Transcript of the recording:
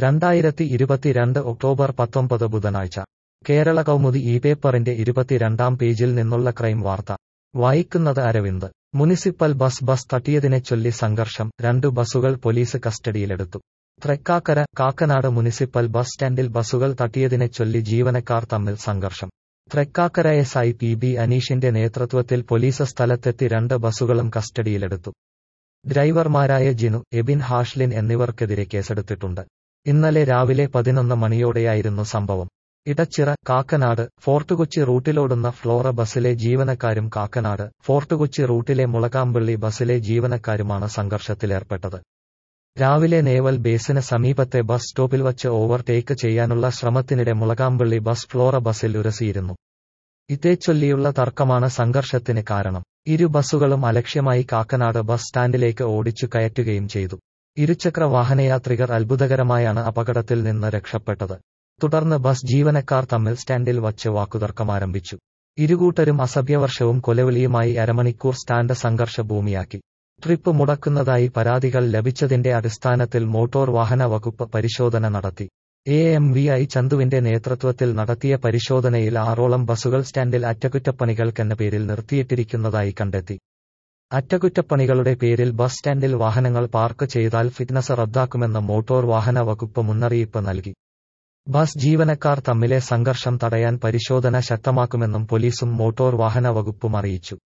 രണ്ടായിരത്തി ഇരുപത്തിരണ്ട് ഒക്ടോബർ പത്തൊമ്പത് ബുധനാഴ്ച കേരള കൗമുദി ഈ പേപ്പറിന്റെ ഇരുപത്തിരണ്ടാം പേജിൽ നിന്നുള്ള ക്രൈം വാർത്ത വായിക്കുന്നത് അരവിന്ദ് മുനിസിപ്പൽ ബസ് ബസ് തട്ടിയതിനെ ചൊല്ലി സംഘർഷം രണ്ടു ബസുകൾ പോലീസ് കസ്റ്റഡിയിലെടുത്തു തൃക്കാക്കര കാക്കനാട് മുനിസിപ്പൽ ബസ് സ്റ്റാൻഡിൽ ബസുകൾ തട്ടിയതിനെ ചൊല്ലി ജീവനക്കാർ തമ്മിൽ സംഘർഷം Thrikkakkara S I P B അനീഷിന്റെ നേതൃത്വത്തിൽ പോലീസ് സ്ഥലത്തെത്തി രണ്ട് ബസുകളും കസ്റ്റഡിയിലെടുത്തു ഡ്രൈവർമാരായ ജിനു എബിൻ ഹാഷ്ലിൻ എന്നിവർക്കെതിരെ കേസെടുത്തിട്ടുണ്ട് ഇന്നലെ രാവിലെ പതിനൊന്ന് മണിയോടെയായിരുന്നു സംഭവം ഇടച്ചിറ കാക്കനാട് ഫോർട്ടുകൊച്ചി റൂട്ടിലോടുന്ന ഫ്ലോറ ബസിലെ ജീവനക്കാരും കാക്കനാട് ഫോർട്ടുകൊച്ചി റൂട്ടിലെ മുളകാമ്പള്ളി ബസിലെ ജീവനക്കാരുമാണ് സംഘർഷത്തിലേർപ്പെട്ടത് രാവിലെ നേവൽ ബേസിന് സമീപത്തെ ബസ് സ്റ്റോപ്പിൽ വച്ച് ഓവർടേക്ക് ചെയ്യാനുള്ള ശ്രമത്തിനിടെ മുളകാമ്പള്ളി ബസ് ഫ്ലോറ ബസിൽ ഉരസിയിരുന്നു ഇതേച്ചൊല്ലിയുള്ള തർക്കമാണ് സംഘർഷത്തിന് കാരണം ഇരു ബസുകളും അലക്ഷ്യമായി കാക്കനാട് ബസ് സ്റ്റാൻഡിലേക്ക് ഓടിച്ചു കയറ്റുകയും ചെയ്തു ഇരുചക്ര വാഹനയാത്രികർ അത്ഭുതകരമായാണ് അപകടത്തിൽ നിന്ന് രക്ഷപ്പെട്ടത് തുടർന്ന് ബസ് ജീവനക്കാർ തമ്മിൽ സ്റ്റാൻഡിൽ വച്ച് വാക്കുതർക്കമാരംഭിച്ചു ഇരുകൂട്ടരും അസഭ്യവർഷവും കൊലവിളിയുമായി അരമണിക്കൂർ സ്റ്റാൻഡ് സംഘർഷ ഭൂമിയാക്കി ട്രിപ്പ് മുടക്കുന്നതായി പരാതികൾ ലഭിച്ചതിന്റെ അടിസ്ഥാനത്തിൽ മോട്ടോർ വാഹന വകുപ്പ് പരിശോധന നടത്തി എ എം വി ഐ ചന്തുവിന്റെ നേതൃത്വത്തിൽ നടത്തിയ പരിശോധനയിൽ ആറോളം ബസുകൾ സ്റ്റാൻഡിൽ അറ്റകുറ്റപ്പണികൾക്കെന്ന പേരിൽ നിർത്തിയിട്ടിരിക്കുന്നതായി കണ്ടെത്തി അറ്റകുറ്റപ്പണികളുടെ പേരിൽ ബസ് സ്റ്റാൻഡിൽ വാഹനങ്ങൾ പാർക്ക് ചെയ്താൽ ഫിറ്റ്നസ് റദ്ദാക്കുമെന്ന് മോട്ടോർ വാഹന വകുപ്പ് മുന്നറിയിപ്പ് നൽകി ബസ് ജീവനക്കാർ തമ്മിലെ സംഘർഷം തടയാൻ പരിശോധന ശക്തമാക്കുമെന്നും പോലീസും മോട്ടോർ വാഹന വകുപ്പും അറിയിച്ചു